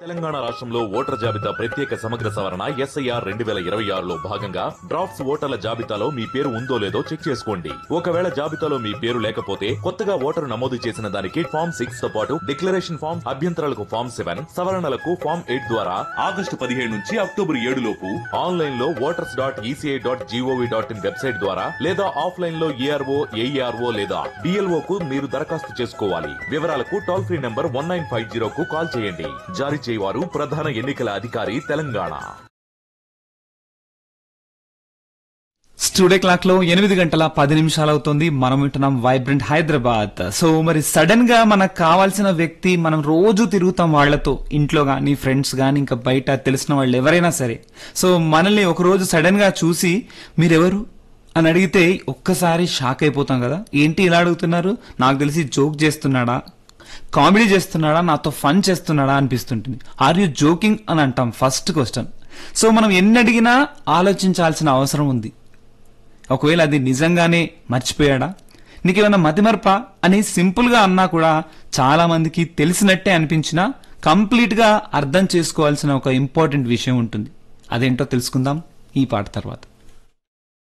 తెలంగాణ రాష్ట్రంలో ఓటర్ జాబితా ప్రత్యేక సమగ్ర సవరణ ఎస్ఐఆర్ రెండు వేల ఇరవై ఆరులో భాగంగా డ్రాఫ్ట్స్ ఓటర్ల జాబితాలో మీ పేరు ఉందో లేదో చెక్ చేసుకోండి ఒకవేళ జాబితాలో మీ పేరు లేకపోతే కొత్తగా ఓటరు నమోదు చేసిన దానికి ఫామ్ సిక్స్ తో పాటు డిక్లరేషన్ ఫామ్ అభ్యంతరాలకు ఫామ్ సెవెన్ సవరణలకు ఫామ్ ఎయిట్ ద్వారా ఆగస్టు పదిహేడు నుంచి అక్టోబర్ ఏడు లోపు ఆన్లైన్ లో voters dot ECI dot GOV dot in website ద్వారా లేదా ఆఫ్లైన్ లో ఏఆర్ఓ ఏఈఆర్ఓ లేదా డిఎల్ఓ కు మీరు దరఖాస్తు చేసుకోవాలి వివరాలకు toll free number one nine five zero కు కాల్ చేయండి జారీ చేయవారు ప్రధాన ఎన్నికల అధికారి తెలంగాణ స్టూడియో క్లాక్ లో ఎనిమిది గంటల పది నిమిషాలు అవుతుంది మనం వింటున్నాం వైబ్రెంట్ హైదరాబాద్ సో మరి సడన్ గా మనకు కావాల్సిన వ్యక్తి మనం రోజు తిరుగుతాం వాళ్ళతో ఇంట్లో గానీ ఫ్రెండ్స్ గానీ ఇంకా బయట తెలిసిన వాళ్ళు ఎవరైనా సరే సో మనల్ని ఒక రోజు సడన్ గా చూసి మీరెవరు అని అడిగితే ఒక్కసారి షాక్ అయిపోతాం కదా ఏంటి ఇలా అడుగుతున్నారు నాకు తెలిసి జోక్ చేస్తున్నాడా కామెడీ చేస్తున్నాడా నాతో ఫన్ చేస్తున్నాడా అనిపిస్తుంటుంది ఆర్ యు జోకింగ్ అని అంటాం ఫస్ట్ క్వశ్చన్ సో మనం ఎన్ని అడిగినా ఆలోచించాల్సిన అవసరం ఉంది ఒకవేళ అది నిజంగానే మర్చిపోయాడా నీకేమైనా మతిమరప అని సింపుల్ గా అన్నా కూడా చాలా మందికి తెలిసినట్టే అనిపించినా కంప్లీట్ గా అర్థం చేసుకోవాల్సిన ఒక ఇంపార్టెంట్ విషయం ఉంటుంది అదేంటో తెలుసుకుందాం ఈ పాట తర్వాత